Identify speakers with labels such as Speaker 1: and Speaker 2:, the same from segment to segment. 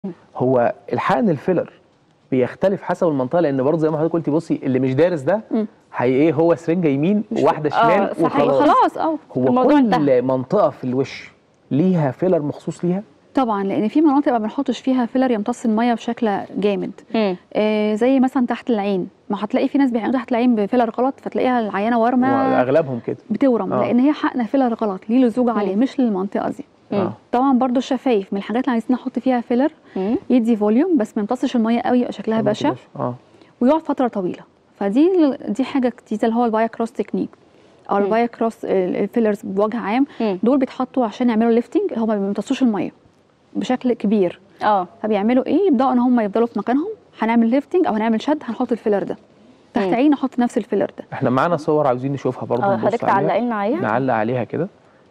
Speaker 1: هو الحقن الفيلر بيختلف حسب المنطقه لان برضه زي ما حضرتك قلتي بصي اللي مش دارس ده هي ايه هو سرنجه يمين وواحده شمال
Speaker 2: آه، صحيح.
Speaker 1: وخلاص
Speaker 2: خلاص اه
Speaker 1: هو
Speaker 2: الموضوع
Speaker 1: كل
Speaker 2: انتهى
Speaker 1: منطقه في الوش ليها فيلر مخصوص ليها
Speaker 3: طبعا لان في مناطق ما بنحطش فيها فيلر يمتص الميه بشكل جامد
Speaker 2: مم.
Speaker 3: آه زي مثلا تحت العين ما هتلاقي في ناس بيعملوا تحت العين بفيلر غلط فتلاقيها العيانه وارمه
Speaker 1: واغلبهم كده
Speaker 3: بتورم
Speaker 1: آه.
Speaker 3: لان هي حقنه فيلر غلط ليه لزوج عليه مش للمنطقه دي
Speaker 1: اه
Speaker 3: طبعا برضو الشفايف من الحاجات اللي عايزين نحط فيها فيلر
Speaker 2: مم.
Speaker 3: يدي فوليوم بس ما يمتصش الميه قوي يبقى شكلها بشع
Speaker 1: اه
Speaker 3: ويقعد فتره طويله فدي دي حاجه جديده اللي هو الفايا كروس تكنيك او الفايا كروس الفيلرز بوجه عام
Speaker 2: مم.
Speaker 3: دول بيتحطوا عشان يعملوا ليفتنج هم ما بيمتصوش الميه بشكل كبير
Speaker 2: اه
Speaker 3: فبيعملوا ايه يبداوا ان هم يفضلوا في مكانهم هنعمل ليفتنج او هنعمل شد هنحط الفيلر ده تحت
Speaker 2: مم.
Speaker 3: عين نحط نفس الفيلر ده
Speaker 1: احنا معانا صور عاوزين نشوفها برضه
Speaker 2: اه
Speaker 1: نبص
Speaker 2: حضرتك
Speaker 1: عليها.
Speaker 2: تعلقي لنا عليها
Speaker 1: نعلق عليها كده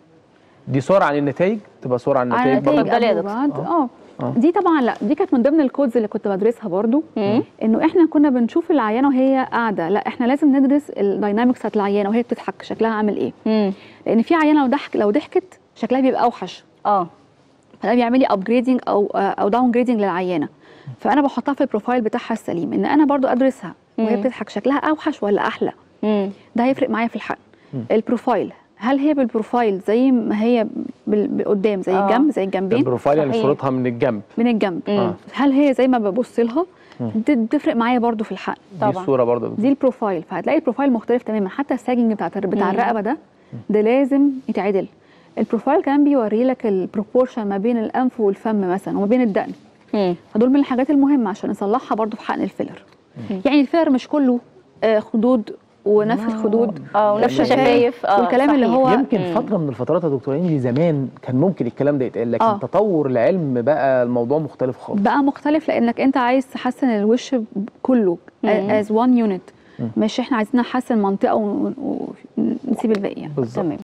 Speaker 1: دي صور عن النتائج تبقى صور عن
Speaker 3: على
Speaker 1: النتائج برضه
Speaker 3: نتائج
Speaker 2: اتفضلي يا
Speaker 3: قبل
Speaker 2: دكتور.
Speaker 3: وبعد اه
Speaker 1: آه.
Speaker 3: دي طبعا لا دي كانت من ضمن الكودز اللي كنت بدرسها برضو
Speaker 2: مم.
Speaker 3: انه احنا كنا بنشوف العيانه وهي قاعده لا احنا لازم ندرس الداينامكس بتاعت العيانه وهي بتضحك شكلها عامل ايه
Speaker 2: مم.
Speaker 3: لان في عيانه لو ضحك لو ضحكت شكلها بيبقى اوحش
Speaker 2: اه
Speaker 3: فده بيعمل لي ابجريدنج او او داون جريدنج للعيانه فانا بحطها في البروفايل بتاعها السليم ان انا برضو ادرسها وهي
Speaker 2: مم.
Speaker 3: بتضحك شكلها اوحش ولا احلى
Speaker 2: مم.
Speaker 3: ده هيفرق معايا في الحقن البروفايل هل هي بالبروفايل زي ما هي بال- بالقدام زي
Speaker 2: آه.
Speaker 3: الجنب زي الجنبين
Speaker 1: البروفايل يعني
Speaker 2: صحيح.
Speaker 1: صورتها من الجنب
Speaker 3: من الجنب
Speaker 2: مم.
Speaker 3: هل هي زي ما ببص لها دي بتفرق معايا برضو في الحقن
Speaker 1: دي
Speaker 2: طبعا.
Speaker 1: الصوره برضه
Speaker 3: دي البروفايل فهتلاقي البروفايل مختلف تماما حتى الساجنج بتاع بتاع الرقبه ده ده لازم يتعدل البروفايل كمان بيوري لك البروبورشن ما بين الانف والفم مثلا وما بين الدقن
Speaker 2: مم.
Speaker 3: فدول من الحاجات المهمه عشان نصلحها برضو في حقن الفيلر يعني الفيلر مش كله آه، خدود ونفس الخدود
Speaker 2: اه ونفس
Speaker 1: يعني-
Speaker 2: الشفايف اه
Speaker 3: والكلام اللي
Speaker 2: صحيح.
Speaker 3: هو
Speaker 1: يمكن
Speaker 2: مم.
Speaker 1: فتره من الفترات يا دكتور انجي زمان كان ممكن الكلام ده يتقال لكن
Speaker 3: آه.
Speaker 1: تطور العلم بقى الموضوع مختلف خالص
Speaker 3: بقى مختلف لانك انت عايز تحسن الوش كله
Speaker 2: مم.
Speaker 3: از وان يونت مش احنا عايزين نحسن منطقه ون- ون- ونسيب الباقي يعني
Speaker 1: بالظبط
Speaker 2: تمام